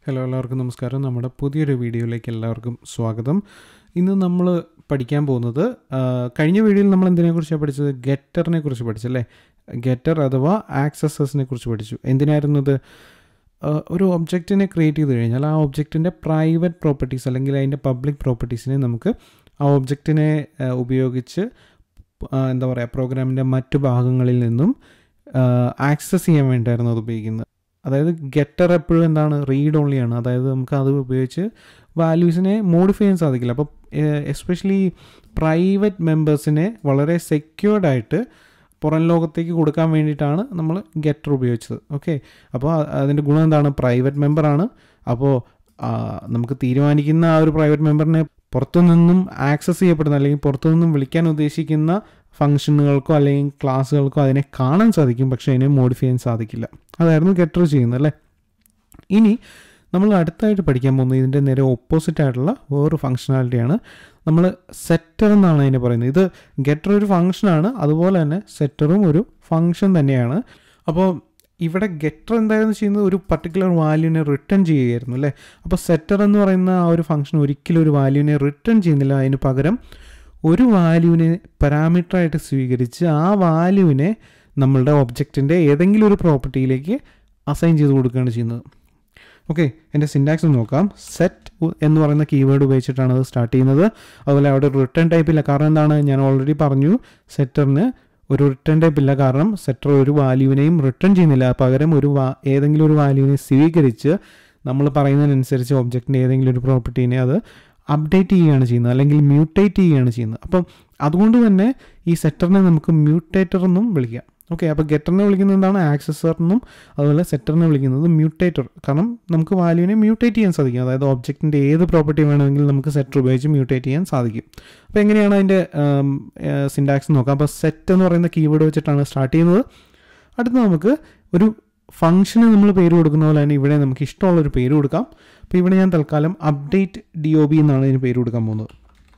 hello എല്ലാവർക്കും നമസ്കാരം നമ്മുടെ പുതിയൊരു വീഡിയോയിലേക്ക് എല്ലാവർക്കും സ്വാഗതം ഇന്ന് നമ്മൾ പഠിക്കാൻ പോകുന്നത് ആ, കഴിഞ്ഞ വീഡിയോയിൽ നമ്മൾ എന്തിനെക്കുറിച്ചാണ് പഠിച്ചത് ഗെറ്ററിനെ കുറിച്ച് പഠിച്ചല്ലേ ഗെറ്റർ അഥവാ ആക്സസസിനെ കുറിച്ച് പഠിച്ചു എന്തിനായിരുന്നു ഇത് ആ, ഒരു ഒബ്ജക്റ്റിനെ ക്രിയേറ്റ് ചെയ്ത് കഴിഞ്ഞാൽ ആ ഒബ്ജക്റ്റിൻ്റെ പ്രൈവറ്റ് പ്രോപ്പർട്ടീസ് അല്ലെങ്കിൽ അതിൻ്റെ പബ്ലിക് പ്രോപ്പർട്ടീസിനെ നമുക്ക് ആ ഒബ്ജക്റ്റിനെ ആ, ഉപയോഗിച്ച് ആ, എന്താ പറയുക പ്രോഗ്രാമിൻ്റെ മറ്റു ഭാഗങ്ങളിൽ നിന്നും ആക്സസ് ചെയ്യാൻ വേണ്ടിയായിരുന്നു അത് ഉപയോഗിക്കുന്നത് അതായത് ഗെറ്റർ എപ്പോഴും എന്താണ് റീഡ് ഓൺലി ആണ് അതായത് നമുക്ക് അത് ഉപയോഗിച്ച് വാല്യൂസിനെ മോഡിഫൈ ചെയ്യാൻ സാധിക്കില്ല അപ്പോൾ എസ്പെഷ്യലി പ്രൈവറ്റ് മെമ്പേഴ്സിനെ വളരെ സെക്യൂർഡ് ആയിട്ട് പുറം ലോകത്തേക്ക് കൊടുക്കാൻ വേണ്ടിയിട്ടാണ് നമ്മൾ ഗെറ്റർ ഉപയോഗിച്ചത് ഓക്കെ അപ്പോൾ അതിൻ്റെ ഗുണം എന്താണ് പ്രൈവറ്റ് മെമ്പറാണ് അപ്പോൾ ആ, നമുക്ക് തീരുമാനിക്കുന്ന ആ ഒരു പ്രൈവറ്റ് മെമ്പറിനെ പുറത്തു നിന്നും ആക്സസ് ചെയ്യപ്പെടുന്ന അല്ലെങ്കിൽ പുറത്തു നിന്നും വിളിക്കാൻ ഉദ്ദേശിക്കുന്ന ഫംഗ്ഷനുകൾക്കോ അല്ലെങ്കിൽ ക്ലാസ്സുകൾക്കോ അതിനെ കാണാൻ സാധിക്കും പക്ഷേ അതിനെ മോഡിഫൈ ചെയ്യാൻ സാധിക്കില്ല അതായിരുന്നു ഗെറ്റർ ചെയ്യുന്നത് അല്ലേ ഇനി നമ്മൾ അടുത്തായിട്ട് പഠിക്കാൻ പോകുന്നത് ഇതിൻ്റെ നേരെ ഓപ്പോസിറ്റ് ആയിട്ടുള്ള വേറൊരു ഫംഗ്ഷനാലിറ്റിയാണ് നമ്മൾ സെറ്റർ എന്നാണ് അതിനെ പറയുന്നത് ഇത് ഗെറ്റർ ഒരു ഫംഗ്ഷനാണ് അതുപോലെ തന്നെ സെറ്ററും ഒരു ഫംഗ്ഷൻ തന്നെയാണ് അപ്പോൾ ഇവിടെ ഗെറ്റർ എന്തായിരുന്നു ചെയ്യുന്നത് ഒരു പർട്ടിക്കുലർ വാല്യൂവിനെ റിട്ടേൺ ചെയ്യുകയായിരുന്നു അല്ലേ അപ്പോൾ സെറ്റർ എന്ന് പറയുന്ന ആ ഒരു ഫംഗ്ഷൻ ഒരിക്കലും ഒരു വാല്യൂവിനെ റിട്ടേൺ ചെയ്യുന്നില്ല അതിന് പകരം ഒരു വാല്യൂവിനെ പാരാമീറ്ററായിട്ട് സ്വീകരിച്ച് ആ വാല്യൂവിനെ നമ്മളുടെ ഒബ്ജക്റ്റിൻ്റെ ഏതെങ്കിലും ഒരു പ്രോപ്പർട്ടിയിലേക്ക് അസൈൻ ചെയ്ത് കൊടുക്കുകയാണ് ചെയ്യുന്നത് ഓക്കെ എൻ്റെ സിൻറ്റാക്സ് നോക്കാം സെറ്റ് എന്ന് പറയുന്ന കീവേഡ് ഉപയോഗിച്ചിട്ടാണ് അത് സ്റ്റാർട്ട് ചെയ്യുന്നത് അതുപോലെ അവിടെ റിട്ടേൺ ടൈപ്പ് ഇല്ല കാരണം എന്താണ് ഞാൻ ഓൾറെഡി പറഞ്ഞു സെറ്ററിന് ഒരു റിട്ടേൺ ടൈപ്പ് ഇല്ല കാരണം സെറ്റർ ഒരു വാല്യൂവിനെയും റിട്ടേൺ ചെയ്യുന്നില്ല പകരം ഒരു വാ ഏതെങ്കിലും ഒരു വാല്യൂവിനെ സ്വീകരിച്ച് നമ്മൾ പറയുന്നതിനനുസരിച്ച് ഒബ്ജക്റ്റിൻ്റെ ഏതെങ്കിലും ഒരു പ്രോപ്പർട്ടീനെ അത് അപ്ഡേറ്റ് ചെയ്യുകയാണ് ചെയ്യുന്നത് അല്ലെങ്കിൽ മ്യൂട്ടേറ്റ് ചെയ്യുകയാണ് ചെയ്യുന്നത് അപ്പം അതുകൊണ്ട് തന്നെ ഈ സെറ്ററിനെ നമുക്ക് മ്യൂട്ടേറ്റർ എന്നും വിളിക്കാം ഓക്കെ അപ്പോൾ ഗെറ്ററിനെ വിളിക്കുന്നത് എന്താണ് ആക്സസർ എന്നും അതുപോലെ സെറ്ററിനെ വിളിക്കുന്നത് മ്യൂട്ടേറ്റർ കാരണം നമുക്ക് വാല്യൂവിനെ മ്യൂട്ടേറ്റ് ചെയ്യാൻ സാധിക്കും അതായത് ഒബ്ജക്റ്റിൻ്റെ ഏത് പ്രോപ്പർട്ടി വേണമെങ്കിലും നമുക്ക് സെറ്റർ ഉപയോഗിച്ച് മ്യൂട്ടേറ്റ് ചെയ്യാൻ സാധിക്കും അപ്പോൾ എങ്ങനെയാണ് അതിൻ്റെ സിൻടാക്സ് നോക്കാം അപ്പോൾ സെറ്റ് എന്ന് പറയുന്ന കീവേഡ് വെച്ചിട്ടാണ് സ്റ്റാർട്ട് ചെയ്യുന്നത് അടുത്ത് നമുക്ക് ഒരു ഫംഗ്ഷന് നമ്മൾ പേര് കൊടുക്കുന്ന പോലെ തന്നെ ഇവിടെ നമുക്ക് ഇഷ്ടമുള്ളൊരു പേര് കൊടുക്കാം അപ്പോൾ ഇവിടെ ഞാൻ തൽക്കാലം അപ്ഡേറ്റ് ഡി ഒ ബി എന്നാണ് ഇതിന് പേര് കൊടുക്കാൻ പോകുന്നത്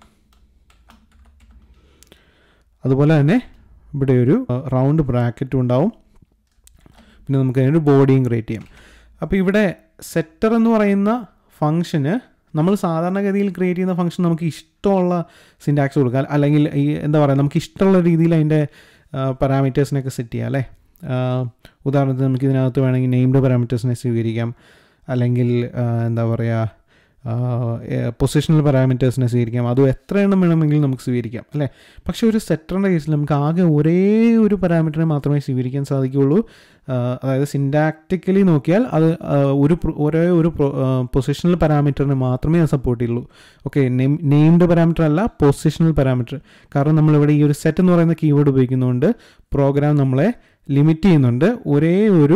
അതുപോലെ തന്നെ ഇവിടെ ഒരു റൗണ്ട് ബ്രാക്കറ്റും ഉണ്ടാവും പിന്നെ നമുക്ക് അതിനൊരു ബോഡിയും ക്രിയേറ്റ് ചെയ്യാം അപ്പോൾ ഇവിടെ സെറ്റർ എന്ന് പറയുന്ന ഫംഗ്ഷന് നമ്മൾ സാധാരണഗതിയിൽ ക്രിയേറ്റ് ചെയ്യുന്ന ഫംഗ്ഷൻ നമുക്ക് ഇഷ്ടമുള്ള സിൻറ്റാക്സ് കൊടുക്കാം അല്ലെങ്കിൽ ഈ എന്താ പറയുക നമുക്ക് ഇഷ്ടമുള്ള രീതിയിൽ അതിൻ്റെ പാരാമീറ്റേഴ്സിനൊക്കെ സെറ്റ് ചെയ്യാം അല്ലേ ആ, ഉദാഹരണത്തിന് നമുക്ക് ഇതിനകത്ത് വേണമെങ്കിൽ നെയിംഡ് പാരാമീറ്റേഴ്സിനെ സ്വീകരിക്കാം അല്ലെങ്കിൽ ആ, എന്താ പറയുക പൊസിഷണൽ പാരാമീറ്റേഴ്സിനെ സ്വീകരിക്കാം അതും എത്ര എണ്ണം വേണമെങ്കിലും നമുക്ക് സ്വീകരിക്കാം അല്ലേ പക്ഷേ ഒരു സെറ്ററിൻ്റെ കേസിൽ നമുക്ക് ആകെ ഒരേ ഒരു പാരാമീറ്ററിനെ മാത്രമേ സ്വീകരിക്കാൻ സാധിക്കുകയുള്ളൂ ആ, അതായത് സിൻഡാക്റ്റിക്കലി നോക്കിയാൽ അത് ആ, ഒരു പ്ര- ഒരേ ഒരു പൊസിഷണൽ പാരാമീറ്ററിനെ മാത്രമേ അത് സപ്പോർട്ട് ചെയ്യുള്ളൂ ഓക്കെ നെയിംഡ് പാരാമീറ്റർ അല്ല പൊസിഷണൽ പാരാമീറ്റർ കാരണം നമ്മളിവിടെ ഈ ഒരു സെറ്റ് എന്ന് പറയുന്ന കീവേഡ് ഉപയോഗിക്കുന്നതുകൊണ്ട് പ്രോഗ്രാം നമ്മളെ ലിമിറ്റ് ചെയ്യുന്നുണ്ട് ഒരേ ഒരു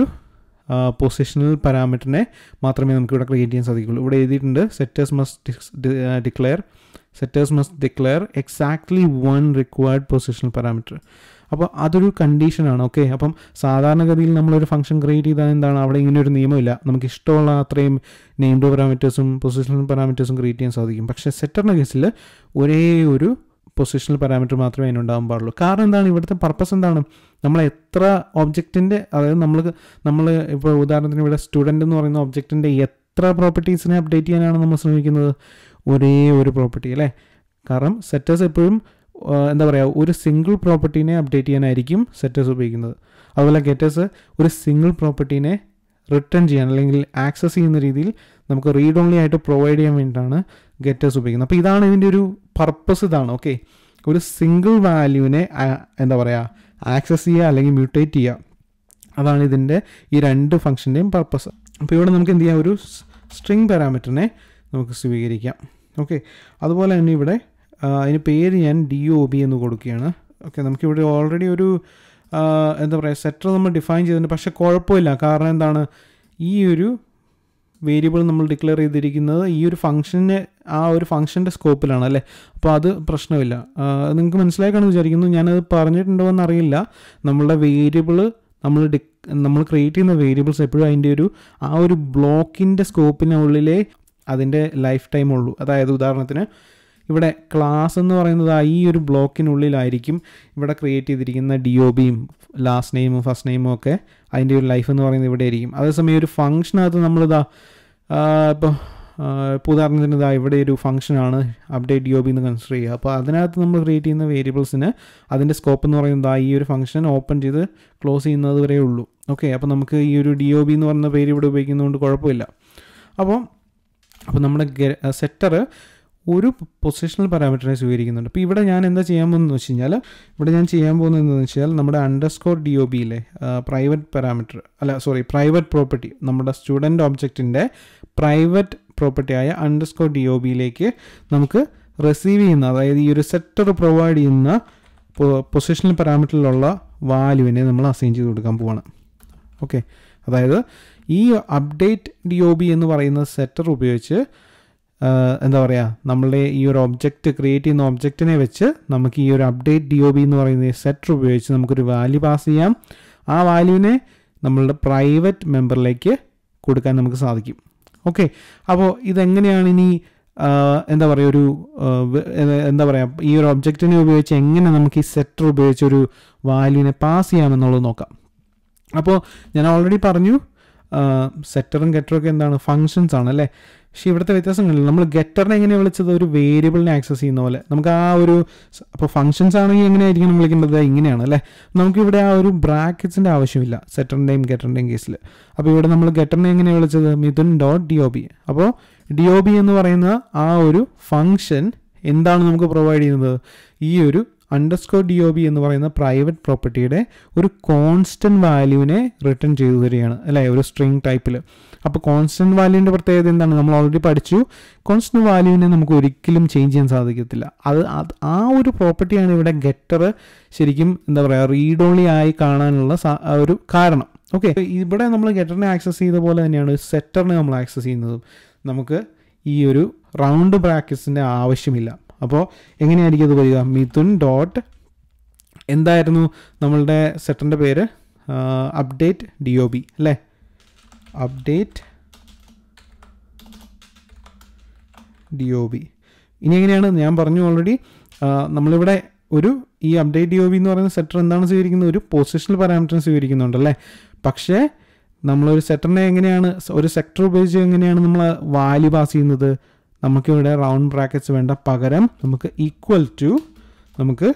പൊസിഷണൽ പാരാമീറ്ററിനെ മാത്രമേ നമുക്ക് ഇവിടെ ക്രിയേറ്റ് ചെയ്യാൻ സാധിക്കുള്ളൂ ഇവിടെ എഴുതിയിട്ടുണ്ട് setters must declare setters must declare exactly one required positional parameter അപ്പോൾ അതൊരു കണ്ടീഷനാണ് ഓക്കെ അപ്പം സാധാരണഗതിയിൽ നമ്മളൊരു ഫംഗ്ഷൻ ക്രിയേറ്റ് ചെയ്താൽ എന്താണ് അവിടെ ഇങ്ങനെ ഒരു നിയമമില്ല നമുക്ക് ഇഷ്ടമുള്ള അത്രയും നെയിംഡ് പാരാമീറ്റേഴ്സും പൊസിഷണൽ പാരാമീറ്റേഴ്സും ക്രിയേറ്റ് ചെയ്യാൻ സാധിക്കും പക്ഷേ സെറ്ററിൻ്റെ കേസിൽ ഒരേ ഒരു പൊസിഷണൽ പാരാമീറ്റർ മാത്രമേ അതിനുണ്ടാകാൻ പാടുള്ളൂ കാരണം എന്താണ് ഇവിടുത്തെ പർപ്പസ് എന്താണ് നമ്മൾ എത്ര ഒബ്ജക്റ്റിൻ്റെ അതായത് നമ്മൾ നമ്മൾ ഇപ്പോൾ ഉദാഹരണത്തിന് ഇവിടെ സ്റ്റുഡൻ്റ് എന്ന് പറയുന്ന ഒബ്ജക്റ്റിൻ്റെ എത്ര പ്രോപ്പർട്ടീസിനെ അപ്ഡേറ്റ് ചെയ്യാനാണ് നമ്മൾ ശ്രമിക്കുന്നത് ഒരേ ഒരു പ്രോപ്പർട്ടി അല്ലേ കാരണം സെറ്റേഴ്സ് എപ്പോഴും ആ, എന്താ പറയുക ഒരു സിംഗിൾ പ്രോപ്പർട്ടീനെ അപ്ഡേറ്റ് ചെയ്യാനായിരിക്കും സെറ്റേഴ്സ് ഉപയോഗിക്കുന്നത് അതുപോലെ ഗെറ്റേഴ്സ് ഒരു സിംഗിൾ പ്രോപ്പർട്ടീനെ റിട്ടേൺ ചെയ്യാൻ അല്ലെങ്കിൽ ആക്സസ് ചെയ്യുന്ന രീതിയിൽ നമുക്ക് റീഡ് ഓൺലി ആയിട്ട് പ്രൊവൈഡ് ചെയ്യാൻ വേണ്ടിയിട്ടാണ് ഗെറ്റേഴ്സ് ഉപയോഗിക്കുന്നത് അപ്പോൾ ഇതാണ് ഇതിൻ്റെ ഒരു പർപ്പസ് ഇതാണ് ഓക്കെ ഒരു സിംഗിൾ വാല്യൂവിനെ എന്താ പറയുക ആക്സസ് ചെയ്യുക അല്ലെങ്കിൽ മ്യൂട്ടേറ്റ് ചെയ്യുക അതാണ് ഇതിൻ്റെ ഈ രണ്ട് ഫംഗ്ഷൻ്റെയും പർപ്പസ് അപ്പോൾ ഇവിടെ നമുക്ക് എന്ത് ചെയ്യാം ഒരു സ്ട്രിങ് പാരാമീറ്ററിനെ നമുക്ക് സ്വീകരിക്കാം ഓക്കെ അതുപോലെ തന്നെ ഇവിടെ ആ, അതിന് പേര് ഞാൻ ഡി ഒ ബി എന്ന് കൊടുക്കുകയാണ് ഓക്കെ നമുക്കിവിടെ ഓൾറെഡി ഒരു ആ, എന്താ പറയുക സെറ്റർ നമ്മൾ ഡിഫൈൻ ചെയ്തിട്ടുണ്ട് പക്ഷേ കുഴപ്പമില്ല കാരണം എന്താണ് ഈ ഒരു വേരിയബിൾ നമ്മൾ ഡിക്ലെയർ ചെയ്തിരിക്കുന്നത് ഈ ഒരു ഫംഗ്ഷന് ആ ഒരു ഫംഗ്ഷൻ്റെ സ്കോപ്പിലാണ് അല്ലേ അപ്പോൾ അത് പ്രശ്നമില്ല ആ, നിങ്ങൾക്ക് മനസ്സിലാക്കാണെന്ന് വിചാരിക്കുന്നു ഞാനത് പറഞ്ഞിട്ടുണ്ടോ എന്നറിയില്ല നമ്മളുടെ വേരിയബിൾ നമ്മൾ ഡി നമ്മൾ ക്രിയേറ്റ് ചെയ്യുന്ന വേരിയബിൾസ് എപ്പോഴും അതിൻ്റെ ഒരു ആ ഒരു ബ്ലോക്കിൻ്റെ സ്കോപ്പിനുള്ളിലേ അതിൻ്റെ ലൈഫ് ടൈം ഉള്ളൂ അതായത് ഉദാഹരണത്തിന് ഇവിടെ ക്ലാസ് എന്ന് പറയുന്നത് ആ ഈ ഒരു ബ്ലോക്കിനുള്ളിലായിരിക്കും ഇവിടെ ക്രിയേറ്റ് ചെയ്തിരിക്കുന്ന ഡി ഒ ബിയും ലാസ്റ്റ് നെയിമും ഫസ്റ്റ് നെയിമും ഒക്കെ അതിൻ്റെ ഒരു ലൈഫ് എന്ന് പറയുന്നത് ഇവിടെ ആയിരിക്കും അതേസമയം ഒരു ഫംഗ്ഷനകത്ത് നമ്മളിതാ ഇപ്പോൾ ഇപ്പോൾ ഉദാഹരണത്തിന് ഇതാ ഇവിടെ ഒരു ഫംഗ്ഷനാണ് അപ്ഡേറ്റ് യു ബി എന്ന് കൺസിഡർ ചെയ്യുക അപ്പോൾ അതിനകത്ത് നമ്മൾ ക്രിയേറ്റ് ചെയ്യുന്ന വേരിയബിൾസിന് അതിൻ്റെ സ്കോപ്പ് എന്ന് പറയുന്നത് ആ ഈ ഒരു ഫംഗ്ഷൻ ഓപ്പൺ ചെയ്ത് ക്ലോസ് ചെയ്യുന്നത് വരെ ഉള്ളൂ ഓക്കെ അപ്പോൾ നമുക്ക് ഈ ഒരു ഡി ഒ ബി എന്ന് പറയുന്ന പേര് ഇവിടെ ഉപയോഗിക്കുന്നതുകൊണ്ട് കുഴപ്പമില്ല അപ്പോൾ അപ്പോൾ നമ്മുടെ സെറ്റർ ഒരു പൊസിഷണൽ പാരാമീറ്ററിനെ സ്വീകരിക്കുന്നുണ്ട് അപ്പോൾ ഇവിടെ ഞാൻ എന്താ ചെയ്യാൻ പോകുന്നത് വെച്ച് കഴിഞ്ഞാൽ ഇവിടെ ഞാൻ ചെയ്യാൻ പോകുന്നത് എന്താണെന്ന് വെച്ചാൽ നമ്മുടെ അണ്ടർസ്കോർ ഡി ഒ ബിയിലെ പ്രൈവറ്റ് പാരാമീറ്റർ അല്ല സോറി പ്രൈവറ്റ് പ്രോപ്പർട്ടി നമ്മുടെ സ്റ്റുഡൻറ്റ് ഒബ്ജക്റ്റിൻ്റെ പ്രൈവറ്റ് പ്രോപ്പർട്ടി ആയ അണ്ടർസ്കോർ ഡി ഒ ബിയിലേക്ക് നമുക്ക് റിസീവ് ചെയ്യുന്ന അതായത് ഈ ഒരു സെറ്റർ പ്രൊവൈഡ് ചെയ്യുന്ന പൊസിഷണൽ പാരാമീറ്ററിലുള്ള വാല്യൂവിനെ നമ്മൾ അസൈൻ ചെയ്ത് കൊടുക്കാൻ പോവാണ് ഓക്കെ അതായത് ഈ അപ്ഡേറ്റ് ഡി ഒ ബി എന്ന് പറയുന്ന സെറ്റർ ഉപയോഗിച്ച് എന്താ പറയുക നമ്മളുടെ ഈ ഒരു ഒബ്ജക്റ്റ് ക്രിയേറ്റ് ചെയ്യുന്ന ഒബ്ജക്റ്റിനെ വെച്ച് നമുക്ക് ഈ ഒരു അപ്ഡേറ്റ് ഡി ഒ ബി എന്ന് പറയുന്ന സെറ്റർ ഉപയോഗിച്ച് നമുക്കൊരു വാല്യൂ പാസ് ചെയ്യാം ആ വാല്യൂവിനെ നമ്മളുടെ പ്രൈവറ്റ് മെമ്പറിലേക്ക് കൊടുക്കാൻ നമുക്ക് സാധിക്കും ഓക്കെ അപ്പോൾ ഇതെങ്ങനെയാണ് ഇനി എന്താ പറയുക ഒരു എന്താ പറയുക ഈ ഒരു ഒബ്ജക്റ്റിനെ ഉപയോഗിച്ച് എങ്ങനെ നമുക്ക് ഈ സെറ്റർ ഉപയോഗിച്ച് ഒരു വാല്യൂവിനെ പാസ് ചെയ്യാമെന്നുള്ളത് നോക്കാം അപ്പോൾ ഞാൻ ഓൾറെഡി പറഞ്ഞു സെറ്ററും ഗെറ്ററും ഒക്കെ എന്താണ് ഫങ്ഷൻസ് ആണ് അല്ലേ പക്ഷേ ഇവിടുത്തെ വ്യത്യാസങ്ങളില്ല നമ്മൾ ഗെറ്ററിനെ എങ്ങനെയാണ് വിളിച്ചത് ഒരു വേരിയബിളിനെ ആക്സസ് ചെയ്യുന്ന പോലെ നമുക്ക് ആ ഒരു അപ്പോൾ ഫങ്ഷൻസ് ആണെങ്കിൽ എങ്ങനെയായിരിക്കണം വിളിക്കേണ്ടത് ഇങ്ങനെയാണ് അല്ലേ നമുക്കിവിടെ ആ ഒരു ബ്രാക്കറ്റ്സിൻ്റെ ആവശ്യമില്ല സെറ്ററിൻ്റെയും ഗെറ്ററിൻ്റെയും കേസിൽ അപ്പോൾ ഇവിടെ നമ്മൾ ഗെറ്ററിനെ എങ്ങനെയാണ് വിളിച്ചത് Mithun dot D O B അപ്പോൾ ഡി ഒ ബി എന്ന് പറയുന്ന ആ ഒരു ഫങ്ഷൻ എന്താണ് നമുക്ക് പ്രൊവൈഡ് ചെയ്യുന്നത് ഈ ഒരു അണ്ടർസ്കോർ ഡി ഒ ബി എന്ന് പറയുന്ന പ്രൈവറ്റ് പ്രോപ്പർട്ടിയുടെ ഒരു കോൺസ്റ്റൻറ്റ് വാല്യൂവിനെ റിട്ടേൺ ചെയ്തു തരികയാണ് അല്ലേ ഒരു സ്ട്രിങ് ടൈപ്പിൽ അപ്പോൾ കോൺസ്റ്റൻറ്റ് വാല്യൂവിൻ്റെ പ്രത്യേകത എന്താണ് നമ്മൾ ഓൾറെഡി പഠിച്ചു കോൺസ്റ്റൻറ്റ് വാല്യൂവിനെ നമുക്ക് ഒരിക്കലും ചേഞ്ച് ചെയ്യാൻ സാധിക്കത്തില്ല അത് ആ ഒരു പ്രോപ്പർട്ടിയാണ് ഇവിടെ ഗെറ്റർ ശരിക്കും എന്താ പറയുക റീഡ് ഓൺലി ആയി കാണാനുള്ള ഒരു കാരണം ഓക്കെ ഇവിടെ നമ്മൾ ഗെറ്ററിനെ ആക്സസ് ചെയ്ത പോലെ തന്നെയാണ് സെറ്ററിനെ നമ്മൾ ആക്സസ് ചെയ്യുന്നതും നമുക്ക് ഈ ഒരു റൗണ്ട് ബ്രാക്കറ്റ്സിൻ്റെ ആവശ്യമില്ല അപ്പോൾ എങ്ങനെയായിരിക്കും അത് വരിക മിഥുൻ ഡോട്ട് എന്തായിരുന്നു നമ്മളുടെ സെറ്ററിൻ്റെ പേര് അപ്ഡേറ്റ് ഡി ഒ ബി അല്ലേ അപ്ഡേറ്റ് ഡി ഒ ബി ഇനി എങ്ങനെയാണ് ഞാൻ പറഞ്ഞു ഓൾറെഡി നമ്മളിവിടെ ഒരു ഈ അപ്ഡേറ്റ് ഡി ഒ ബി എന്ന് പറയുന്ന സെറ്റർ എന്താണ് സ്വീകരിക്കുന്നത് ഒരു പൊസിഷണൽ പാരാമീറ്റർ സ്വീകരിക്കുന്നുണ്ടല്ലേ പക്ഷേ നമ്മളൊരു സെറ്ററിനെ എങ്ങനെയാണ് ഒരു സെക്ടർ ഉപയോഗിച്ച് എങ്ങനെയാണ് നമ്മൾ വാല്യൂ പാസ് ചെയ്യുന്നത് നമുക്കിവിടെ റൗണ്ട് ബ്രാക്കറ്റ്സ് വേണ്ട പകരം നമുക്ക് ഈക്വൽ ടു നമുക്ക്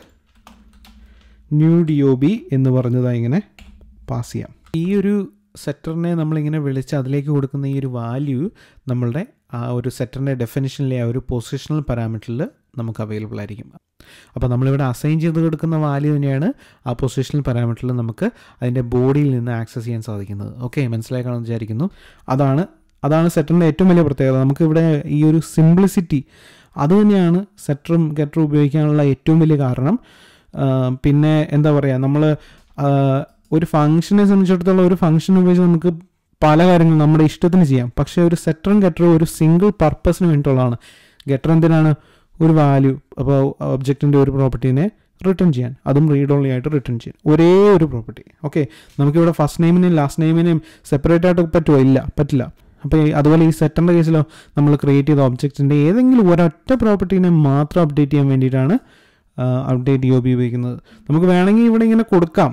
ന്യൂ ഡി ഒ ബി എന്ന് പറഞ്ഞതായി ഇങ്ങനെ പാസ് ചെയ്യാം ഈ ഒരു സെറ്ററിനെ നമ്മളിങ്ങനെ വിളിച്ച് അതിലേക്ക് കൊടുക്കുന്ന ഈ ഒരു വാല്യൂ നമ്മളുടെ ആ ഒരു സെറ്ററിൻ്റെ ഡെഫിനിഷനിലെ ആ ഒരു പൊസിഷണൽ പാരാമീറ്ററിൽ നമുക്ക് അവൈലബിൾ ആയിരിക്കും അപ്പോൾ നമ്മളിവിടെ അസൈൻ ചെയ്ത് കൊടുക്കുന്ന വാല്യൂ തന്നെയാണ് ആ പൊസിഷണൽ പാരാമീറ്ററിൽ നമുക്ക് അതിൻ്റെ ബോഡിയിൽ നിന്ന് ആക്സസ് ചെയ്യാൻ സാധിക്കുന്നത് ഓക്കെ മനസ്സിലാക്കാണെന്ന് വിചാരിക്കുന്നു അതാണ് അതാണ് സെറ്ററിൻ്റെ ഏറ്റവും വലിയ പ്രത്യേകത നമുക്കിവിടെ ഈ ഒരു സിംപ്ലിസിറ്റി അത് തന്നെയാണ് സെറ്ററും ഗെറ്ററും ഉപയോഗിക്കാനുള്ള ഏറ്റവും വലിയ കാരണം പിന്നെ എന്താ പറയുക നമ്മൾ ഒരു ഫംഗ്ഷനെ സംബന്ധിച്ചിടത്തോളം ഒരു ഫംഗ്ഷൻ ഉപയോഗിച്ച് നമുക്ക് പല കാര്യങ്ങളും നമ്മുടെ ഇഷ്ടത്തിന് ചെയ്യാം പക്ഷേ ഒരു സെറ്ററും ഗെറ്ററും ഒരു സിംഗിൾ പർപ്പസിന് വേണ്ടിയിട്ടുള്ളതാണ് ഗെറ്റർ എന്തിനാണ് ഒരു വാല്യൂ അപ്പോൾ ഒബ്ജക്റ്റിൻ്റെ ഒരു പ്രോപ്പർട്ടീനെ റിട്ടേൺ ചെയ്യാൻ അതും റീഡ് ഓൺലി ആയിട്ട് റിട്ടേൺ ചെയ്യാൻ ഒരേ ഒരു പ്രോപ്പർട്ടി ഓക്കെ നമുക്കിവിടെ ഫസ്റ്റ് നെയിമിനെയും ലാസ്റ്റ് നെയിമിനെയും സെപ്പറേറ്റ് ആയിട്ട് പറ്റുമോ ഇല്ല പറ്റില്ല അപ്പോൾ അതുപോലെ ഈ സെറ്ററിൻ്റെ കേസിലോ നമ്മൾ ക്രിയേറ്റ് ചെയ്ത ഒബ്ജക്റ്റിൻ്റെ ഏതെങ്കിലും ഒരൊറ്റ പ്രോപ്പർട്ടീനെ മാത്രം അപ്ഡേറ്റ് ചെയ്യാൻ വേണ്ടിയിട്ടാണ് അപ്ഡേറ്റ് ഡി ഒ ബി ഉപയോഗിക്കുന്നത് നമുക്ക് വേണമെങ്കിൽ ഇവിടെ ഇങ്ങനെ കൊടുക്കാം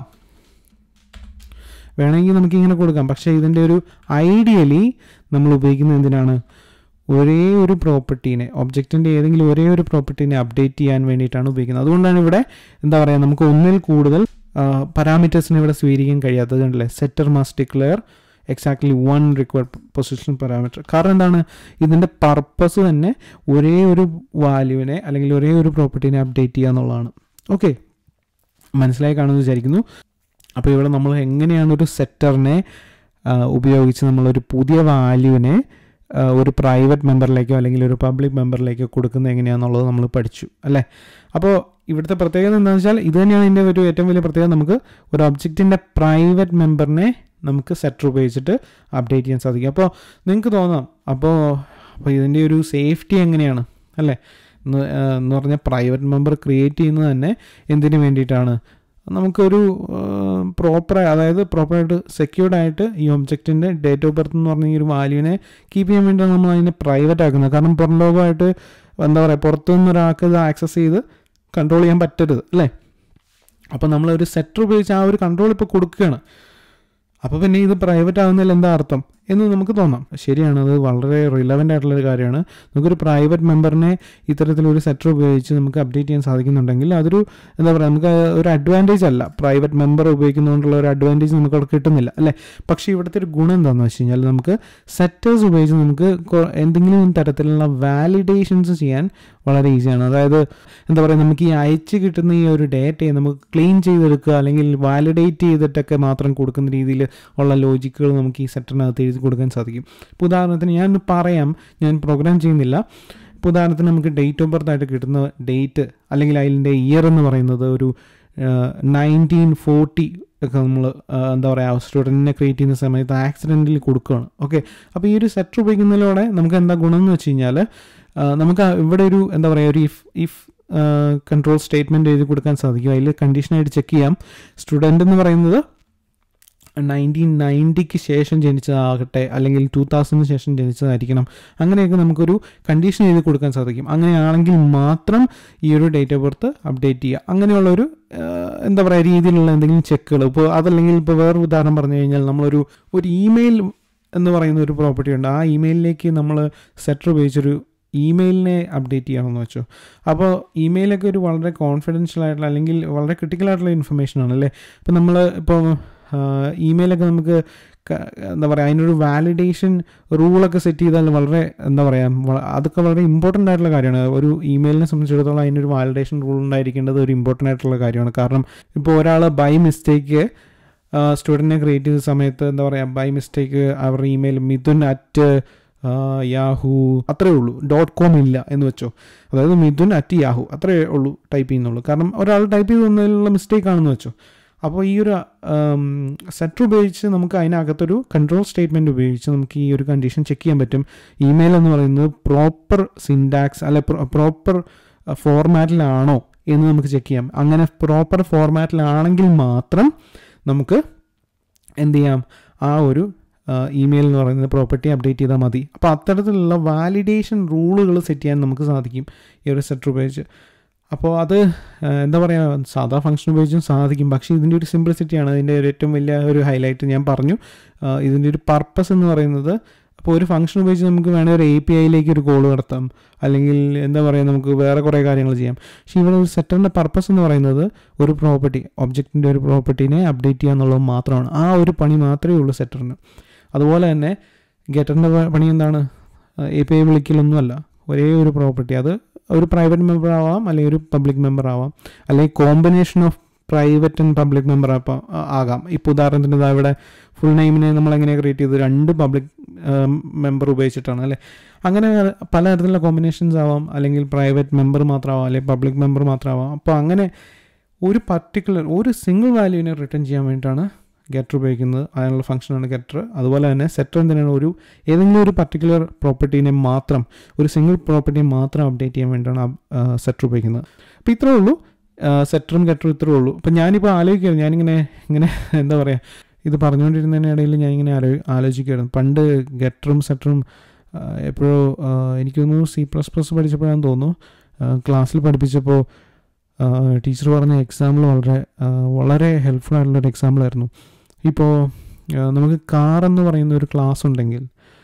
വേണമെങ്കിൽ നമുക്ക് ഇങ്ങനെ കൊടുക്കാം പക്ഷേ ഇതിൻ്റെ ഒരു ഐഡിയലി നമ്മൾ ഉപയോഗിക്കുന്നത് എന്തിനാണ് ഒരേ ഒരു പ്രോപ്പർട്ടീനെ ഒബ്ജക്റ്റിൻ്റെ ഏതെങ്കിലും ഒരേ ഒരു പ്രോപ്പർട്ടീനെ അപ്ഡേറ്റ് ചെയ്യാൻ വേണ്ടിയിട്ടാണ് ഉപയോഗിക്കുന്നത് അതുകൊണ്ടാണ് ഇവിടെ എന്താ പറയുക നമുക്ക് ഒന്നിൽ കൂടുതൽ പാരാമീറ്റേഴ്സിനെ ഇവിടെ സ്വീകരിക്കാൻ കഴിയാത്തത് കണ്ടില്ലേ setter must declare exactly one required position parameter കാരണം എന്താണ് ഇതിൻ്റെ പർപ്പസ് തന്നെ ഒരേ ഒരു വാല്യൂവിനെ അല്ലെങ്കിൽ ഒരേ ഒരു പ്രോപ്പർട്ടീനെ അപ്ഡേറ്റ് ചെയ്യുക എന്നുള്ളതാണ് ഓക്കെ മനസ്സിലായി കാണുമെന്ന് വിചാരിക്കുന്നു അപ്പോൾ ഇവിടെ നമ്മൾ എങ്ങനെയാണ് ഒരു സെറ്ററിനെ ഉപയോഗിച്ച് നമ്മളൊരു പുതിയ വാല്യൂവിനെ ഒരു പ്രൈവറ്റ് മെമ്പറിലേക്കോ അല്ലെങ്കിൽ ഒരു പബ്ലിക് മെമ്പറിലേക്കോ കൊടുക്കുന്നത് എങ്ങനെയാണെന്നുള്ളത് നമ്മൾ പഠിച്ചു അല്ലേ അപ്പോൾ ഇവിടുത്തെ പ്രത്യേകത എന്താണെന്ന് വെച്ചാൽ ഇത് തന്നെയാണ് ഇതിൻ്റെ ഒരു ഏറ്റവും വലിയ പ്രത്യേകത നമുക്ക് ഒരു ഒബ്ജക്റ്റിൻ്റെ പ്രൈവറ്റ് മെമ്പറിനെ നമുക്ക് സെറ്റർ ഉപയോഗിച്ചിട്ട് അപ്ഡേറ്റ് ചെയ്യാൻ സാധിക്കും അപ്പോൾ നിങ്ങൾക്ക് തോന്നാം അപ്പോൾ അപ്പോൾ ഇതിൻ്റെ ഒരു സേഫ്റ്റി എങ്ങനെയാണ് അല്ലേ എന്ന് പറഞ്ഞാൽ പ്രൈവറ്റ് മെമ്പർ ക്രിയേറ്റ് ചെയ്യുന്നത് തന്നെ എന്തിനു വേണ്ടിയിട്ടാണ് നമുക്കൊരു പ്രോപ്പർ അതായത് പ്രോപ്പറായിട്ട് സെക്യൂർഡ് ആയിട്ട് ഈ ഒബ്ജക്റ്റിൻ്റെ ഡേറ്റ് ഓഫ് ബർത്ത് എന്ന് പറഞ്ഞ ഈ ഒരു വാല്യൂവിനെ കീപ്പ് ചെയ്യാൻ വേണ്ടിയാണ് നമ്മൾ അതിനെ പ്രൈവറ്റ് ആക്കുന്നത് കാരണം പുറം ലോകമായിട്ട് എന്താ പറയുക പുറത്തുനിന്ന് ഒരാൾക്ക് ഇത് ആക്സസ് ചെയ്ത് കൺട്രോൾ ചെയ്യാൻ പറ്റരുത് അല്ലേ അപ്പോൾ നമ്മളൊരു സെറ്റർ ഉപയോഗിച്ച് ആ ഒരു കൺട്രോൾ ഇപ്പോൾ കൊടുക്കുകയാണ് അപ്പോൾ പിന്നെ ഇത് പ്രൈവറ്റ് ആകുന്നതിൽ എന്താ അർത്ഥം എന്ന് നമുക്ക് തോന്നാം ശരിയാണ് അത് വളരെ റിലവൻ്റ് ആയിട്ടുള്ളൊരു കാര്യമാണ് നമുക്കൊരു പ്രൈവറ്റ് മെമ്പറിനെ ഇത്തരത്തിലൊരു സെറ്റർ ഉപയോഗിച്ച് നമുക്ക് അപ്ഡേറ്റ് ചെയ്യാൻ സാധിക്കുന്നുണ്ടെങ്കിൽ അതൊരു എന്താ പറയുക നമുക്ക് ഒരു അഡ്വാൻറ്റേജ് അല്ല പ്രൈവറ്റ് മെമ്പർ ഉപയോഗിക്കുന്നതുകൊണ്ടുള്ള ഒരു അഡ്വാൻറ്റേജ് നമുക്ക് അവിടെ കിട്ടുന്നില്ല അല്ലേ പക്ഷേ ഇവിടുത്തെ ഒരു ഗുണം എന്താണെന്ന് വെച്ച് കഴിഞ്ഞാൽ നമുക്ക് സെറ്റേഴ്സ് ഉപയോഗിച്ച് നമുക്ക് കൊ- എന്തെങ്കിലും തരത്തിലുള്ള വാലിഡേഷൻസ് ചെയ്യാൻ വളരെ ഈസിയാണ് അതായത് എന്താ പറയുക നമുക്ക് ഈ അയച്ച് കിട്ടുന്ന ഈ ഒരു ഡേറ്റയെ നമുക്ക് ക്ലീൻ ചെയ്തെടുക്കുക അല്ലെങ്കിൽ വാലിഡേറ്റ് ചെയ്തിട്ടൊക്കെ മാത്രം കൊടുക്കുന്ന രീതിയിൽ ഉള്ള ലോജിക്കുകൾ നമുക്ക് ഈ സെറ്ററിനകത്ത് എഴുതി കൊടുക്കാൻ സാധിക്കും ഇപ്പോൾ ഉദാഹരണത്തിന് ഞാൻ പറയാം ഞാൻ പ്രോഗ്രാം ചെയ്യുന്നില്ല ഇപ്പോൾ ഉദാഹരണത്തിന് നമുക്ക് ഡേറ്റ് ഓഫ് ബർത്ത് ആയിട്ട് കിട്ടുന്ന ഡേറ്റ് അല്ലെങ്കിൽ അതിൻ്റെ ഇയർ എന്ന് പറയുന്നത് ഒരു നയൻറ്റീൻ ഫോർട്ടി ഒക്കെ നമ്മൾ എന്താ പറയുക സ്റ്റുഡൻറ്റിനെ ക്രിയേറ്റ് ചെയ്യുന്ന സമയത്ത് ആക്സിഡൻറ്റിൽ കൊടുക്കുകയാണ് ഓക്കെ അപ്പോൾ ഈ ഒരു സെറ്റർ ഉപയോഗിക്കുന്നതിലൂടെ നമുക്ക് എന്താ ഗുണം എന്ന് വെച്ച് കഴിഞ്ഞാൽ നമുക്ക് ആ ഇവിടെ ഒരു എന്താ പറയുക ഒരു ഇഫ് ഇഫ് കൺട്രോൾ സ്റ്റേറ്റ്മെൻറ്റ് എഴുതി കൊടുക്കാൻ സാധിക്കും അതിൽ കണ്ടീഷനായിട്ട് ചെക്ക് ചെയ്യാം സ്റ്റുഡൻ്റ് എന്ന് പറയുന്നത് നയൻറ്റീൻ നയൻറ്റിക്ക് ശേഷം ജനിച്ചതാകട്ടെ അല്ലെങ്കിൽ ടൂ തൗസൻഡിന് ശേഷം ജനിച്ചതായിരിക്കണം അങ്ങനെയൊക്കെ നമുക്കൊരു കണ്ടീഷൻ എഴുതി കൊടുക്കാൻ സാധിക്കും അങ്ങനെയാണെങ്കിൽ മാത്രം ഈ ഒരു ഡേറ്റ് ഓഫ് ബർത്ത് അപ്ഡേറ്റ് ചെയ്യുക അങ്ങനെയുള്ളൊരു ആഹ്, എന്താ പറയുക രീതിയിലുള്ള എന്തെങ്കിലും ചെക്കുകൾ ഇപ്പോൾ അതല്ലെങ്കിൽ ഇപ്പോൾ വേറൊരു ഉദാഹരണം പറഞ്ഞു കഴിഞ്ഞാൽ നമ്മളൊരു ഒരു ഇമെയിൽ എന്ന് പറയുന്ന ഒരു പ്രോപ്പർട്ടി ഉണ്ട് ആ ഇമെയിലിലേക്ക് നമ്മൾ സെറ്റർ ഉപയോഗിച്ചൊരു ഇമെയിലിനെ അപ്ഡേറ്റ് ചെയ്യണമെന്ന് വെച്ചോ അപ്പോൾ ഇമെയിലൊക്കെ ഒരു വളരെ കോൺഫിഡൻഷ്യൽ ആയിട്ടുള്ള അല്ലെങ്കിൽ വളരെ ക്രിട്ടിക്കൽ ആയിട്ടുള്ള ഇൻഫർമേഷൻ ആണ് അല്ലേ ഇപ്പോൾ നമ്മൾ ഇപ്പോൾ ഇമെയിലൊക്കെ നമുക്ക് ക- എന്താ പറയുക അതിനൊരു വാലിഡേഷൻ റൂളൊക്കെ സെറ്റ് ചെയ്താൽ വളരെ എന്താ പറയുക അതൊക്കെ വളരെ ഇമ്പോർട്ടൻ്റ് ആയിട്ടുള്ള കാര്യമാണ് ഒരു ഇമെയിലിനെ സംബന്ധിച്ചിടത്തോളം അതിനൊരു വാലിഡേഷൻ റൂൾ ഉണ്ടായിരിക്കേണ്ടത് ഒരു ഇമ്പോർട്ടൻ്റ് ആയിട്ടുള്ള കാര്യമാണ് കാരണം ഇപ്പോൾ ഒരാൾ ബൈ മിസ്റ്റേക്ക് സ്റ്റുഡൻറ്റിനെ ക്രിയേറ്റ് ചെയ്ത സമയത്ത് എന്താ പറയുക ബൈ മിസ്റ്റേക്ക് അവരുടെ ഇമെയിൽ മിഥുൻ അറ്റ് യാഹു അത്രേ ഉള്ളൂ ഡോട്ട് കോം ഇല്ല എന്ന് വെച്ചോ അതായത് മിഥുൻ അറ്റ് യാഹു അത്രേ ഉള്ളൂ ടൈപ്പ് ചെയ്യുന്നുള്ളൂ കാരണം ഒരാൾ ടൈപ്പ് ചെയ്ത് തന്നതിലുള്ള മിസ്റ്റേക്ക് ആണെന്ന് വെച്ചോ അപ്പോൾ ഈ ഒരു സെറ്റർ ഉപയോഗിച്ച് നമുക്ക് അതിനകത്തൊരു കൺട്രോൾ സ്റ്റേറ്റ്മെൻറ്റ് ഉപയോഗിച്ച് നമുക്ക് ഈ ഒരു കണ്ടീഷൻ ചെക്ക് ചെയ്യാൻ പറ്റും ഇമെയിൽ എന്ന് പറയുന്നത് പ്രോപ്പർ സിൻഡാക്സ് അല്ലെ പ്രോപ്പർ ഫോർമാറ്റിലാണോ എന്ന് നമുക്ക് ചെക്ക് ചെയ്യാം അങ്ങനെ പ്രോപ്പർ ഫോർമാറ്റിലാണെങ്കിൽ മാത്രം നമുക്ക് എന്ത് ചെയ്യാം ആ ഒരു ഇമെയിൽ എന്ന് പറയുന്ന പ്രോപ്പർട്ടി അപ്ഡേറ്റ് ചെയ്താൽ മതി അപ്പോൾ അത്തരത്തിലുള്ള വാലിഡേഷൻ റൂളുകൾ സെറ്റ് ചെയ്യാൻ നമുക്ക് സാധിക്കും ഈ ഒരു സെറ്റർ ഉപയോഗിച്ച് അപ്പോൾ അത് ആ, എന്താ പറയുക സാധാ ഫംഗ്ഷൻ ഉപയോഗിച്ചും സാധിക്കും പക്ഷേ ഇതിൻ്റെ ഒരു സിംപ്ലിസിറ്റിയാണ് അതിൻ്റെ ഒരു ഏറ്റവും വലിയ ഒരു ഹൈലൈറ്റ് ഞാൻ പറഞ്ഞു ആ, ഇതിൻ്റെ ഒരു പർപ്പസ് എന്ന് പറയുന്നത് അപ്പോൾ ഒരു ഫംഗ്ഷൻ ഉപയോഗിച്ച് നമുക്ക് വേണേൽ ഒരു എ പി ഐയിലേക്ക് ഒരു കോൾ നടത്താം അല്ലെങ്കിൽ എന്താ പറയുക നമുക്ക് വേറെ കുറേ കാര്യങ്ങൾ ചെയ്യാം പക്ഷേ ഇവിടെ ഒരു സെറ്ററിൻ്റെ പർപ്പസ് എന്ന് പറയുന്നത് ഒരു പ്രോപ്പർട്ടി ഒബ്ജക്റ്റിൻ്റെ ഒരു പ്രോപ്പർട്ടീനെ അപ്ഡേറ്റ് ചെയ്യുക എന്നുള്ളത് മാത്രമാണ് ആ ഒരു പണി മാത്രമേ ഉള്ളൂ സെറ്ററിന് അതുപോലെ തന്നെ ഗെറ്ററിൻ്റെ പണി എന്താണ് എ പി ഐ വിളിക്കലൊന്നുമല്ല ഒരേ ഒരു പ്രോപ്പർട്ടി അത് ഒരു പ്രൈവറ്റ് മെമ്പർ ആവാം അല്ലെങ്കിൽ ഒരു പബ്ലിക് മെമ്പർ ആവാം അല്ലെങ്കിൽ combination of private and public member ആകാം ഇപ്പോൾ ഉദാഹരണത്തിന് ഇതാ ഇവിടെ ഫുൾ നെയിമിനെ നമ്മൾ എങ്ങനെയാണ് ക്രിയേറ്റ് ചെയ്തത് രണ്ട് പബ്ലിക് മെമ്പർ ഉപയോഗിച്ചിട്ടാണ് അല്ലേ അങ്ങനെ പലതരത്തിലുള്ള കോമ്പിനേഷൻസ് ആവാം അല്ലെങ്കിൽ പ്രൈവറ്റ് മെമ്പർ മാത്രമാവാം അല്ലെങ്കിൽ പബ്ലിക് മെമ്പർ മാത്രമാവാം അപ്പോൾ അങ്ങനെ ഒരു പർട്ടിക്കുലർ ഒരു സിംഗിൾ വാല്യൂവിനെ റിട്ടേൺ ചെയ്യാൻ വേണ്ടിയിട്ടാണ് ഗെറ്റർ ഉപയോഗിക്കുന്നത് അതിനുള്ള ഫംഗ്ഷനാണ് ഗെറ്റർ അതുപോലെ തന്നെ സെറ്റർ എന്തിനാണ് ഒരു ഏതെങ്കിലും ഒരു പർട്ടിക്കുലർ പ്രോപ്പർട്ടീനെ മാത്രം ഒരു സിംഗിൾ പ്രോപ്പർട്ടിയെ മാത്രം അപ്ഡേറ്റ് ചെയ്യാൻ വേണ്ടിയിട്ടാണ് സെറ്റർ ഉപയോഗിക്കുന്നത് അപ്പോൾ ഇത്രേ ഉള്ളൂ സെറ്ററും ഗെറ്ററും ഇത്രേ ഉള്ളൂ അപ്പം ഞാനിപ്പോൾ ആലോചിക്കുകയാണ് ഞാനിങ്ങനെ ഇങ്ങനെ എന്താ പറയുക ഇത് പറഞ്ഞുകൊണ്ടിരുന്നതിനിടയിൽ ഞാനിങ്ങനെ ആലോ ആലോചിക്കുകയായിരുന്നു പണ്ട് ഗെറ്ററും സെറ്ററും എപ്പോഴോ എനിക്ക് തോന്നുന്നു സി പ്ലസ് പ്ലസ് പഠിച്ചപ്പോഴാണെന്ന് തോന്നുന്നു ക്ലാസ്സിൽ പഠിപ്പിച്ചപ്പോൾ ടീച്ചർ പറഞ്ഞ എക്സാമ്പിൾ വളരെ ആ, വളരെ ഹെൽപ്ഫുൾ ആയിട്ടുള്ളൊരു എക്സാമ്പിളായിരുന്നു ഇപ്പോൾ നമുക്ക് കാർ എന്ന് പറയുന്ന ഒരു ക്ലാസ് ഉണ്ടെങ്കിൽ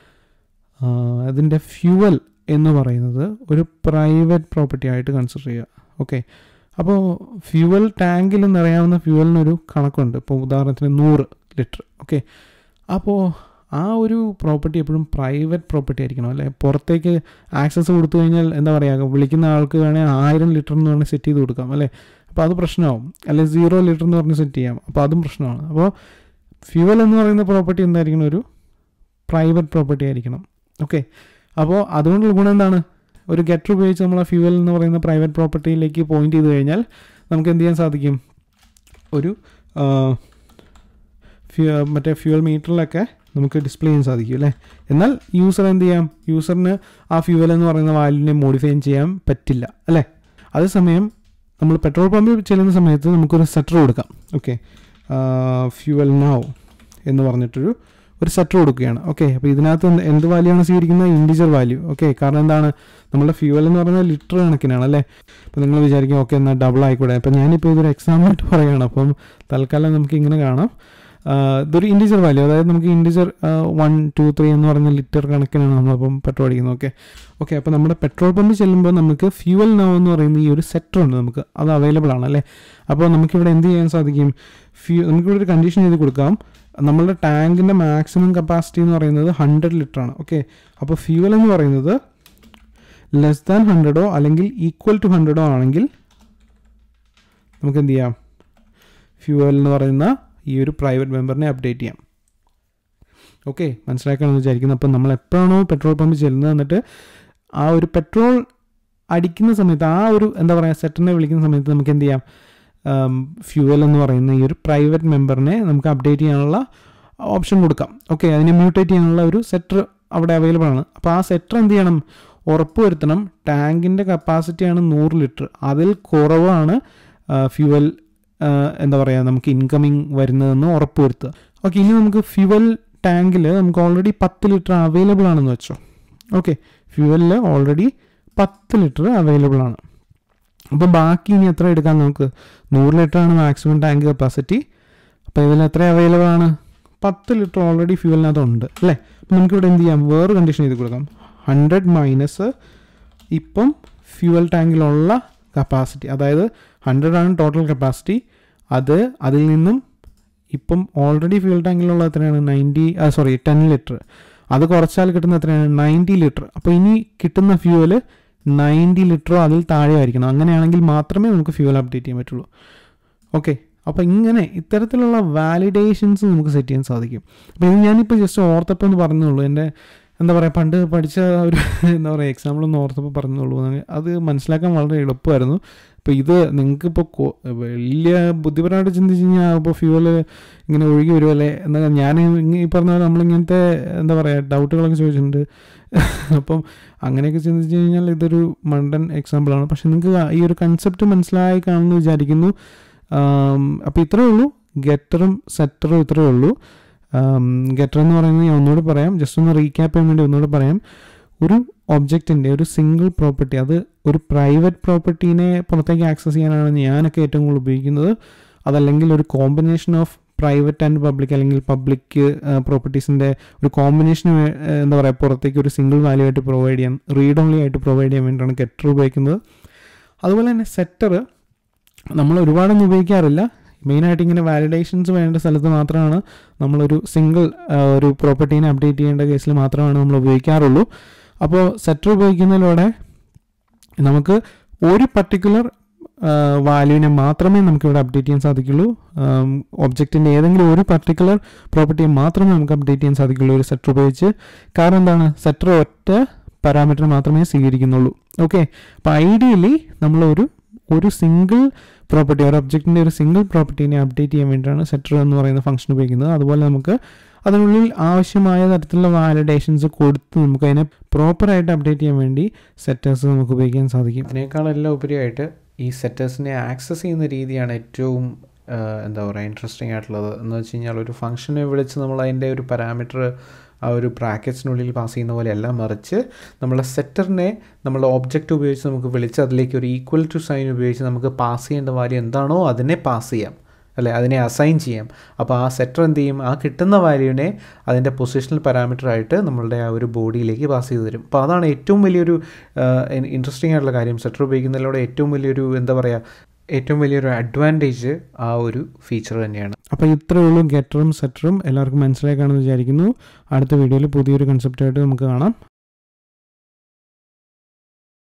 ആ, അതിൻ്റെ ഫ്യൂവൽ എന്ന് പറയുന്നത് ഒരു പ്രൈവറ്റ് പ്രോപ്പർട്ടി ആയിട്ട് കൺസിഡർ ചെയ്യുക ഓക്കെ അപ്പോൾ ഫ്യൂവൽ ടാങ്കിൽ നിറയാവുന്ന ഫ്യൂവലിനൊരു കണക്കുണ്ട് ഇപ്പോൾ ഉദാഹരണത്തിന് നൂറ് ലിറ്റർ ഓക്കെ അപ്പോൾ ആ ഒരു പ്രോപ്പർട്ടി എപ്പോഴും പ്രൈവറ്റ് പ്രോപ്പർട്ടി ആയിരിക്കണം അല്ലേ പുറത്തേക്ക് ആക്സസ് കൊടുത്തു കഴിഞ്ഞാൽ എന്താ പറയുക വിളിക്കുന്ന ആൾക്ക് വേണേൽ ആയിരം ലിറ്റർ എന്ന് പറഞ്ഞ് സെറ്റ് ചെയ്ത് കൊടുക്കാം അല്ലേ അപ്പോൾ അത് പ്രശ്നമാവും അല്ലെ സീറോ ലിറ്റർ എന്ന് പറഞ്ഞ് സെറ്റ് ചെയ്യാം അപ്പോൾ അതും പ്രശ്നമാണ് അപ്പോൾ ഫ്യൂവൽ എന്ന് പറയുന്ന പ്രോപ്പർട്ടി എന്തായിരിക്കണം ഒരു പ്രൈവറ്റ് പ്രോപ്പർട്ടി ആയിരിക്കണം ഓക്കെ അപ്പോൾ അതുകൊണ്ടുള്ള ഗുണം എന്താണ് ഒരു ഗെറ്റർ ഉപയോഗിച്ച് നമ്മൾ ആ ഫ്യൂവൽ എന്ന് പറയുന്ന പ്രൈവറ്റ് പ്രോപ്പർട്ടിയിലേക്ക് പോയിന്റ് ചെയ്ത് കഴിഞ്ഞാൽ നമുക്ക് എന്ത് ചെയ്യാൻ സാധിക്കും ഒരു ആ, ഫ്യൂ മറ്റേ ഫ്യൂവൽ മീറ്ററിലൊക്കെ നമുക്ക് ഡിസ്പ്ലേ ചെയ്യാൻ സാധിക്കും അല്ലേ എന്നാൽ യൂസർ എന്ത് ചെയ്യാം യൂസറിന് ആ ഫ്യൂവൽ എന്ന് പറയുന്ന വാല്യൂവിനെ മോഡിഫൈ ചെയ്യാൻ പറ്റില്ല അല്ലേ അതേസമയം നമ്മൾ പെട്രോൾ പമ്പിൽ ചെല്ലുന്ന സമയത്ത് നമുക്കൊരു സെറ്റർ കൊടുക്കാം ഓക്കെ ഫ്യൂവൽ നൗ എന്ന് പറഞ്ഞിട്ടൊരു ഒരു സെറ്റർ കൊടുക്കുകയാണ് ഓക്കെ അപ്പോൾ ഇതിനകത്ത് എന്ത് എന്ത് വാല്യൂ ആണ് സ്വീകരിക്കുന്നത് ഇൻഡിജർ വാല്യൂ ഓക്കെ കാരണം എന്താണ് നമ്മുടെ ഫ്യൂവൽ എന്ന് പറയുന്നത് ലിറ്റർ കണക്കിനാണ് അല്ലേ അപ്പോൾ നിങ്ങൾ വിചാരിക്കും ഓക്കെ എന്നാൽ ഡബിൾ ആയിക്കൂടെ അപ്പോൾ ഞാനിപ്പോൾ ഇതൊരു എക്സാമ്പിൾ ആയിട്ട് പറയുകയാണ് അപ്പം തൽക്കാലം നമുക്ക് ഇങ്ങനെ കാണാം ഇതൊരു ഇൻഡിജർ വാല്യൂ അതായത് നമുക്ക് ഇൻഡിജർ വൺ ടു ത്രീ എന്ന് പറയുന്ന ലിറ്റർ കണക്കിനാണ് നമ്മളിപ്പം പെട്രോൾ അടിക്കുന്നത് ഓക്കെ ഓക്കെ അപ്പോൾ നമ്മുടെ പെട്രോൾ പമ്പ് ചെല്ലുമ്പോൾ നമുക്ക് ഫ്യൂവൽ നോ എന്ന് പറയുന്ന ഈ ഒരു സെറ്റർ ഉണ്ട് നമുക്ക് അത് അവൈലബിൾ ആണ് അല്ലേ അപ്പോൾ നമുക്കിവിടെ എന്ത് ചെയ്യാൻ സാധിക്കും ഫ്യൂ നമുക്കിവിടെ ഒരു കണ്ടീഷൻ ചെയ്ത് കൊടുക്കാം നമ്മളുടെ ടാങ്കിൻ്റെ മാക്സിമം കപ്പാസിറ്റി എന്ന് പറയുന്നത് ഹൺഡ്രഡ് ലിറ്റർ ആണ് ഓക്കെ അപ്പോൾ ഫ്യൂവൽ എന്ന് പറയുന്നത് ലെസ് ദാൻ ഹൺഡ്രഡോ അല്ലെങ്കിൽ ഈക്വൽ ടു ഹൺഡ്രഡോ ആണെങ്കിൽ നമുക്ക് എന്ത് ചെയ്യാം ഫ്യൂവൽ എന്ന് പറയുന്ന ഈ ഒരു പ്രൈവറ്റ് മെമ്പറിനെ അപ്ഡേറ്റ് ചെയ്യാം ഓക്കെ മനസ്സിലാക്കണമെന്ന് വിചാരിക്കുന്നു അപ്പം നമ്മൾ എപ്പോഴാണോ പെട്രോൾ പമ്പ് ചെല്ലുന്നത് എന്നിട്ട് ആ ഒരു പെട്രോൾ അടിക്കുന്ന സമയത്ത് ആ ഒരു എന്താ പറയുക സെറ്ററിനെ വിളിക്കുന്ന സമയത്ത് നമുക്ക് എന്ത് ചെയ്യാം ഫ്യൂവൽ എന്ന് പറയുന്ന ഈ ഒരു പ്രൈവറ്റ് മെമ്പറിനെ നമുക്ക് അപ്ഡേറ്റ് ചെയ്യാനുള്ള ഓപ്ഷൻ കൊടുക്കാം ഓക്കെ അതിനെ മ്യൂട്ടേറ്റ് ചെയ്യാനുള്ള ഒരു സെറ്റർ അവിടെ അവൈലബിൾ ആണ് അപ്പോൾ ആ സെറ്റർ എന്ത് ചെയ്യണം ഉറപ്പ് വരുത്തണം ടാങ്കിൻ്റെ കപ്പാസിറ്റിയാണ് നൂറ് ലിറ്റർ അതിൽ കുറവാണ് ഫ്യൂവൽ എന്താ പറയുക നമുക്ക് ഇൻകമിങ് വരുന്നതെന്ന് ഉറപ്പ് വരുത്തുക ഓക്കെ ഇനി നമുക്ക് ഫ്യൂവൽ ടാങ്കിൽ നമുക്ക് ഓൾറെഡി പത്ത് ലിറ്റർ അവൈലബിൾ ആണെന്ന് വെച്ചോ ഓക്കെ ഫ്യൂവലിൽ ഓൾറെഡി പത്ത് ലിറ്റർ അവൈലബിൾ ആണ് അപ്പോൾ ബാക്കി ഇനി എത്ര എടുക്കാം നമുക്ക് നൂറ് ലിറ്റർ ആണ് മാക്സിമം ടാങ്ക് കപ്പാസിറ്റി അപ്പോൾ ഇതിൽ എത്ര അവൈലബിൾ ആണ് പത്ത് ലിറ്റർ ഓൾറെഡി ഫ്യൂവലിനകത്ത് ഉണ്ട് അല്ലേ അപ്പം നമുക്കിവിടെ എന്ത് ചെയ്യാം വേറെ കണ്ടീഷൻ ചെയ്ത് കൊടുക്കാം ഹൺഡ്രഡ് മൈനസ് ഇപ്പം ഫ്യൂവൽ ടാങ്കിലുള്ള കപ്പാസിറ്റി അതായത് ഹൺഡ്രഡ് ആണ് ടോട്ടൽ കപ്പാസിറ്റി അത് അതിൽ നിന്നും ഇപ്പം ഓൾറെഡി ഫ്യൂൽ ടാങ്കിലുള്ള എത്രയാണ് നയൻറ്റി സോറി ടെൻ ലിറ്റർ അത് കുറച്ചാൽ കിട്ടുന്ന എത്രയാണ് നയൻറ്റി ലിറ്റർ അപ്പോൾ ഇനി കിട്ടുന്ന ഫ്യൂവൽ നയൻറ്റി ലിറ്ററോ അതിൽ താഴെ ആയിരിക്കണം അങ്ങനെയാണെങ്കിൽ മാത്രമേ നമുക്ക് ഫ്യൂവൽ അപ്ഡേറ്റ് ചെയ്യാൻ പറ്റുള്ളൂ ഓക്കെ അപ്പോൾ ഇങ്ങനെ ഇത്തരത്തിലുള്ള വാലിഡേഷൻസ് നമുക്ക് സെറ്റ് ചെയ്യാൻ സാധിക്കും അപ്പോൾ ഇത് ഞാനിപ്പോൾ ജസ്റ്റ് ഓർത്തപ്പോൾ എന്ന് പറഞ്ഞുള്ളൂ എൻ്റെ എന്താ പറയുക പണ്ട് പഠിച്ച ഒരു എന്താ പറയുക എക്സാമ്പിൾ ഒന്ന് ഓർത്തപ്പോൾ പറഞ്ഞുള്ളൂ അത് മനസ്സിലാക്കാൻ വളരെ എളുപ്പമായിരുന്നു ഇപ്പോൾ ഇത് നിങ്ങൾക്കിപ്പോൾ വലിയ ബുദ്ധിപരമായിട്ട് ചിന്തിച്ച് കഴിഞ്ഞാൽ ഇപ്പോൾ ഫ്യൂവൽ ഇങ്ങനെ ഒഴുകി വരുമല്ലേ എന്നാൽ ഞാൻ ഈ പറഞ്ഞ പോലെ നമ്മളിങ്ങനത്തെ എന്താ പറയുക ഡൗട്ടുകളൊക്കെ ചോദിച്ചിട്ടുണ്ട് അപ്പം അങ്ങനെയൊക്കെ ചിന്തിച്ച് കഴിഞ്ഞാൽ ഇതൊരു മണ്ടൻ എക്സാമ്പിളാണ് പക്ഷെ നിങ്ങൾക്ക് ഈ ഒരു കൺസെപ്റ്റ് മനസ്സിലായി കാണുമെന്ന് വിചാരിക്കുന്നു അപ്പോൾ ഇത്രയേ ഉള്ളൂ ഗെറ്ററും സെറ്ററും ഇത്രയേ ഉള്ളൂ ഗെറ്റർ എന്ന് പറയുന്നത് ഞാൻ ഒന്നുകൂടി പറയാം ജസ്റ്റ് ഒന്ന് റീക്യാപ്പ് ചെയ്യാൻ വേണ്ടി ഒന്നുകൂടി പറയാം ഒരു ഒബ്ജക്റ്റിൻ്റെ ഒരു സിംഗിൾ പ്രോപ്പർട്ടി അത് ഒരു പ്രൈവറ്റ് പ്രോപ്പർട്ടീനെ പുറത്തേക്ക് ആക്സസ് ചെയ്യാനാണ് ഞാനൊക്കെ ഏറ്റവും കൂടുതൽ ഉപയോഗിക്കുന്നത് അതല്ലെങ്കിൽ ഒരു combination of private and public അല്ലെങ്കിൽ പബ്ലിക് പ്രോപ്പർട്ടീസിൻ്റെ ഒരു കോമ്പിനേഷൻ എന്താ പറയുക പുറത്തേക്ക് ഒരു സിംഗിൾ വാല്യൂ ആയിട്ട് പ്രൊവൈഡ് ചെയ്യാൻ റീഡ് ഓൺലി ആയിട്ട് പ്രൊവൈഡ് ചെയ്യാൻ വേണ്ടിയിട്ടാണ് ഗെറ്റർ ഉപയോഗിക്കുന്നത് അതുപോലെ തന്നെ സെറ്റർ നമ്മൾ ഒരുപാടൊന്നും ഉപയോഗിക്കാറില്ല മെയിനായിട്ട് ഇങ്ങനെ വാലിഡേഷൻസ് വേണ്ട സ്ഥലത്ത് മാത്രമാണ് നമ്മളൊരു സിംഗിൾ ഒരു പ്രോപ്പർട്ടീനെ അപ്ഡേറ്റ് ചെയ്യേണ്ട കേസിൽ മാത്രമാണ് നമ്മൾ ഉപയോഗിക്കാറുള്ളൂ അപ്പോൾ സെറ്റർ ഉപയോഗിക്കുന്നതിലൂടെ നമുക്ക് ഒരു പർട്ടിക്കുലർ വാല്യൂവിനെ മാത്രമേ നമുക്കിവിടെ അപ്ഡേറ്റ് ചെയ്യാൻ സാധിക്കുള്ളൂ ഒബ്ജക്റ്റിൻ്റെ ഏതെങ്കിലും ഒരു പർട്ടിക്കുലർ പ്രോപ്പർട്ടിയെ മാത്രമേ നമുക്ക് അപ്ഡേറ്റ് ചെയ്യാൻ സാധിക്കുള്ളൂ ഒരു സെറ്റർ ഉപയോഗിച്ച് കാരണം എന്താണ് സെറ്റർ ഒറ്റ പാരാമീറ്റർ മാത്രമേ സ്വീകരിക്കുന്നുള്ളൂ ഓക്കെ അപ്പോൾ ഐഡിയലി നമ്മളൊരു ഒരു സിംഗിൾ പ്രോപ്പർട്ടി ഒരു ഒബ്ജക്റ്റിൻ്റെ ഒരു സിംഗിൾ പ്രോപ്പർട്ടീനെ അപ്ഡേറ്റ് ചെയ്യാൻ വേണ്ടിയിട്ടാണ് സെറ്റർ എന്ന് പറയുന്ന ഫംഗ്ഷൻ ഉപയോഗിക്കുന്നത് അതുപോലെ നമുക്ക് അതിനുള്ളിൽ ആവശ്യമായ തരത്തിലുള്ള വാലിഡേഷൻസ് കൊടുത്ത് നമുക്ക് അതിനെ പ്രോപ്പറായിട്ട് അപ്ഡേറ്റ് ചെയ്യാൻ വേണ്ടി സെറ്റേഴ്സ് നമുക്ക് ഉപയോഗിക്കാൻ സാധിക്കും അതിനേക്കാളെല്ലാം ഉപരിയായിട്ട് ഈ സെറ്റേഴ്സിനെ ആക്സസ് ചെയ്യുന്ന രീതിയാണ് ഏറ്റവും എന്താ പറയുക ഇൻട്രസ്റ്റിംഗ് ആയിട്ടുള്ളത് എന്ന് വെച്ച് കഴിഞ്ഞാൽ ഒരു ഫംഗ്ഷനെ വിളിച്ച് നമ്മൾ അതിൻ്റെ ഒരു പാരാമീറ്റർ ആ ഒരു ബ്രാക്കറ്റ്സിനുള്ളിൽ പാസ് ചെയ്യുന്ന പോലെയല്ല മറിച്ച് നമ്മളെ സെറ്ററിനെ നമ്മളെ ഒബ്ജക്റ്റ് ഉപയോഗിച്ച് നമുക്ക് വിളിച്ച് അതിലേക്ക് ഒരു ഈക്വൽ ടു സൈൻ ഉപയോഗിച്ച് നമുക്ക് പാസ് ചെയ്യേണ്ട വാല്യൂ എന്താണോ അതിനെ പാസ് ചെയ്യാം അല്ലെ അതിനെ അസൈൻ ചെയ്യാം അപ്പോൾ ആ സെറ്റർ എന്ത് ചെയ്യും ആ കിട്ടുന്ന വാല്യൂവിനെ അതിൻ്റെ പൊസിഷണൽ പാരാമീറ്റർ ആയിട്ട് നമ്മളുടെ ആ ഒരു ബോഡിയിലേക്ക് പാസ് ചെയ്ത് തരും അപ്പോൾ അതാണ് ഏറ്റവും വലിയൊരു ഇൻട്രസ്റ്റിംഗ് ആയിട്ടുള്ള കാര്യം സെറ്റർ ഉപയോഗിക്കുന്നതിലൂടെ ഏറ്റവും വലിയൊരു എന്താ പറയുക ഏറ്റവും വലിയൊരു അഡ്വാൻറ്റേജ് ആ ഒരു ഫീച്ചർ തന്നെയാണ് അപ്പോൾ ഇത്രയേ ഉള്ളൂ ഗെറ്ററും സെറ്ററും എല്ലാവർക്കും മനസ്സിലാക്കാണെന്ന് വിചാരിക്കുന്നു അടുത്ത വീഡിയോയിൽ പുതിയൊരു കൺസെപ്റ്റായിട്ട് നമുക്ക് കാണാം